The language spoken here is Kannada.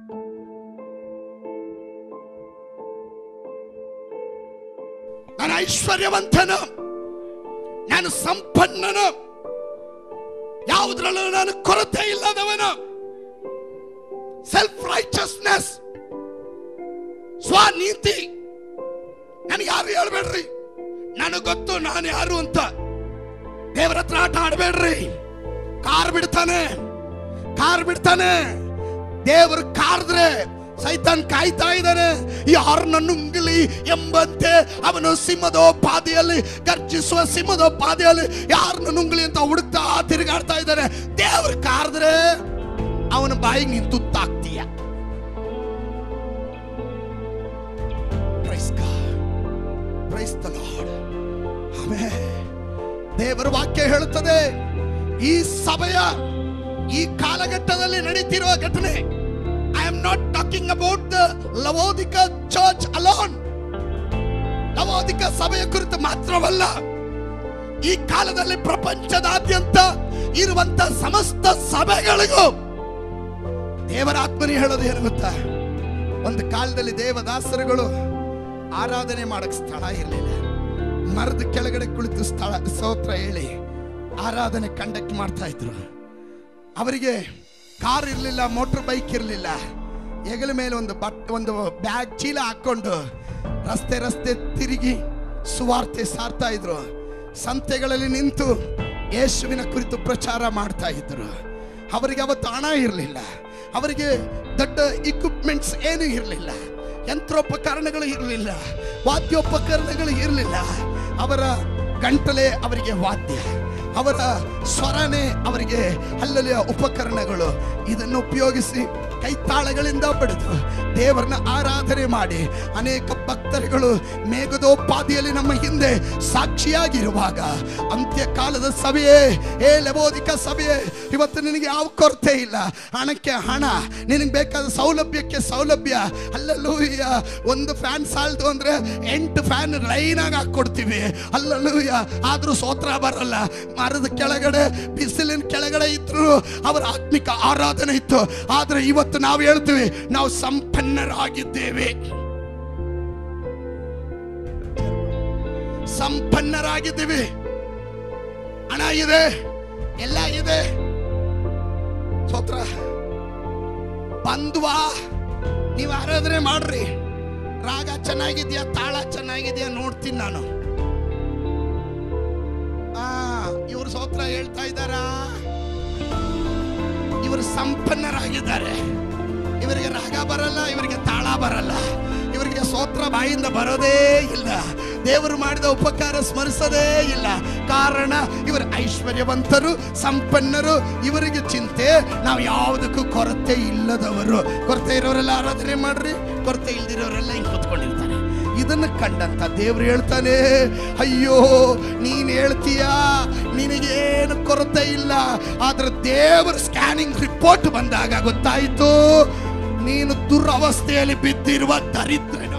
ನಾನು ಐಶ್ವರ್ಯವಂತನು ನಾನು ಸಂಪನ್ನನು ಯಾವುದ್ರಲ್ಲೂ ನಾನು ಕೊರತೆ ಇಲ್ಲದವನು ಸೆಲ್ಫ್ ರೈಚಸ್ನೆಸ್ ಸ್ವನೀತಿ ನನಗೆ ಯಾರು ಹೇಳ್ಬೇಡ್ರಿ ನನಗೆ ಗೊತ್ತು ನಾನು ಯಾರು ಅಂತ ದೇವರ ಹತ್ರ ಆಟ ಆಡ್ಬೇಡ್ರಿ ಕಾರ್ ಬಿಡ್ತಾನೆ ಕಾರ್ ಬಿಡ್ತಾನೆ ದೇವರು ಕಾರ್ದ್ರೆ ಸೈತಾನ್ ಕಾಯ್ತಾ ಇದ್ದಾನೆ ಯಾರು ನನ್ನ ಉಂಗಲಿ ಎಂಬಂತೆ ಅವನು ಸಿಂಹದ ಪಾದಿಯಲ್ಲಿ ಗರ್ಜಿಸುವ ಸಿಂಹದ ಪಾದಿಯಲ್ಲಿ ಯಾರು ನನ್ನ ಉಂಗಲಿ ಅಂತ ಹುಡುಕ್ತಾ ತಿರುಗಾಡ್ತಾ ಇದ್ದಾನೆ ದೇವರು ಕಾರ್ದ್ರೆ ಅವನ ಬಾಯಿಗೆ ನೀನು ತುತ್ತಾಗ್ತೀಯ Praise God. Praise the Lord. Amen. ದೇವರ ವಾಕ್ಯ ಹೇಳುತ್ತದೆ ಈ ಸಭೆಯ ಈ ಕಾಲಘಟ್ಟದಲ್ಲಿ ನಡೀತಿರುವ ಘಟನೆ I am not talking about the Laodicea church alone Laodicea ಸಭೆಯ ಕುರಿತು ಮಾತ್ರವಲ್ಲ ಈ ಕಾಲದಲ್ಲಿ ಪ್ರಪಂಚದಾದ್ಯಂತ ಇರುವಂತ ಸಮಸ್ತ ಸಭೆಗಳಿಗೂ ದೇವರ ಆತ್ಮನಿ ಹೇಳೋದು ಏನು ಗೊತ್ತಾ ಒಂದು ಕಾಲದಲ್ಲಿ ದೇವದಾಸರುಗಳು ಆರಾಧನೆ ಮಾಡಕ್ ಸ್ಥಳ ಇರಲಿಲ್ಲ ಮರದ ಕೆಳಗಡೆ ಕುಳಿತು ಸ್ಥಳ ಸ್ತೋತ್ರ ಹೇಳಿ ಆರಾಧನೆ ಕಂಡಕ್ಟ್ ಮಾಡ್ತಾ ಇದ್ರು ಅವರಿಗೆ ಕಾರ್ ಇರಲಿಲ್ಲ ಮೋಟರ್ ಬೈಕ್ ಇರಲಿಲ್ಲ ಹೆಗಲ ಮೇಲೆ ಒಂದು ಬಟ್ ಒಂದು ಬ್ಯಾಗ್ ಚೀಲ ಹಾಕೊಂಡು ರಸ್ತೆ ರಸ್ತೆ ತಿರುಗಿ ಸುವಾರ್ತೆ ಸಾರ್ತಾ ಇದ್ರು ಸಂತೆಗಳಲ್ಲಿ ನಿಂತು ಯೇಸುವಿನ ಕುರಿತು ಪ್ರಚಾರ ಮಾಡ್ತಾ ಇದ್ರು ಅವರಿಗೆ ಅವತ್ತು ಹಣ ಇರಲಿಲ್ಲ ಅವರಿಗೆ ದೊಡ್ಡ ಇಕ್ವಿಪ್ಮೆಂಟ್ಸ್ ಏನೂ ಇರಲಿಲ್ಲ ಯಂತ್ರೋಪಕರಣಗಳು ಇರಲಿಲ್ಲ ವಾದ್ಯೋಪಕರಣಗಳು ಇರಲಿಲ್ಲ ಅವರ ಗಂಟಲೆ ಅವರಿಗೆ ವಾದ್ಯ ಅವರ ಸ್ವರನೇ ಅವರಿಗೆ ಅಲ್ಲಲ್ಲಿಯ ಉಪಕರಣಗಳು ಇದನ್ನು ಉಪಯೋಗಿಸಿ ಕೈತಾಳಗಳಿಂದ ಪಡೆದು ದೇವರನ್ನ ಆರಾಧನೆ ಮಾಡಿ ಅನೇಕ ಭಕ್ತರುಗಳು ಮೇಘದೋಪಾದಿಯಲ್ಲಿ ನಮ್ಮ ಹಿಂದೆ ಸಾಕ್ಷಿಯಾಗಿರುವಾಗ ಅಂತ್ಯಕಾಲದ ಸಭೆಯೇ ಏ ಲಬೋದಿಕ ಸಭೆಯೇ ಇವತ್ತು ನಿನಗೆ ಯಾವ ಕೊರತೆ ಇಲ್ಲ ಹಣಕ್ಕೆ ಹಣ ನಿನಗೆ ಬೇಕಾದ ಸೌಲಭ್ಯಕ್ಕೆ ಸೌಲಭ್ಯ ಅಲ್ಲಲ್ಲೂಯ್ಯ ಒಂದು ಫ್ಯಾನ್ ಸಾಲ್ದು ಅಂದ್ರೆ ಎಂಟು ಫ್ಯಾನ್ ಲೈನ್ ಆಗಿ ಹಾಕೊಡ್ತೀವಿ ಅಲ್ಲಲ್ಲೂಯ್ಯ ಆದ್ರೂ ಸೋತ್ರ ಬರಲ್ಲ ಮರದ ಕೆಳಗಡೆ ಬಿಸಿಲಿನ ಕೆಳಗಡೆ ಇದ್ರು ಅವರ ಆತ್ಮಿಕ ಆರಾಧನೆ ಇತ್ತು ಆದ್ರೆ ಇವತ್ತು ನಾವು ಹೇಳ್ತೀವಿ ನಾವು ಸಂಪನ್ನರಾಗಿದ್ದೇವೆ ಸಂಪನ್ನರಾಗಿದ್ದೀವಿ ಹಣ ಇದೆ ಎಲ್ಲ ಇದೆ ಸ್ತೋತ್ರ ಬಂದ್ವಾ ನೀವು ಆರಾಧನೆ ಮಾಡ್ರಿ ರಾಗ ಚೆನ್ನಾಗಿದ್ಯಾ ತಾಳ ಚೆನ್ನಾಗಿದ್ಯಾ ನೋಡ್ತೀನಿ ನಾನು ಆ ಇವರು ಸ್ತೋತ್ರ ಹೇಳ್ತಾ ಇದ್ದಾರಾ ಇವರು ಸಂಪನ್ನರಾಗಿದ್ದಾರೆ ಇವರಿಗೆ ರಾಗ ಬರಲ್ಲ ಇವರಿಗೆ ತಾಳ ಬರಲ್ಲ ಇವರಿಗೆ ಸ್ತೋತ್ರ ಬಾಯಿಂದ ಬರೋದೇ ಇಲ್ಲ ದೇವರು ಮಾಡಿದ ಉಪಕಾರ ಸ್ಮರಿಸದೇ ಇಲ್ಲ ಕಾರಣ ಇವರು ಐಶ್ವರ್ಯವಂತರು ಸಂಪನ್ನರು ಇವರಿಗೆ ಚಿಂತೆ ನಾವು ಯಾವುದಕ್ಕೂ ಕೊರತೆ ಇಲ್ಲದವರು ಕೊರತೆ ಇರೋರೆಲ್ಲ ಆರಾಧನೆ ಮಾಡ್ರಿ ಕೊರತೆ ಇಲ್ದಿರೋರೆಲ್ಲ ಹಿಂಗೆ ಕೂತ್ಕೊಂಡಿರ್ತಾರೆ ಇದನ್ನು ಕಂಡಂತ ದೇವ್ರು ಹೇಳ್ತಾನೆ ಅಯ್ಯೋ ನೀನ್ ಹೇಳ್ತೀಯ ನಿನಗೇನು ಕೊರತೆ ಇಲ್ಲ ಆದ್ರೆ ದೇವರ ಸ್ಕ್ಯಾನಿಂಗ್ ರಿಪೋರ್ಟ್ ಬಂದಾಗ ಗೊತ್ತಾಯಿತು ನೀನು ದುರವಸ್ಥೆಯಲ್ಲಿ ಬಿದ್ದಿರುವ ದರಿದ್ರನು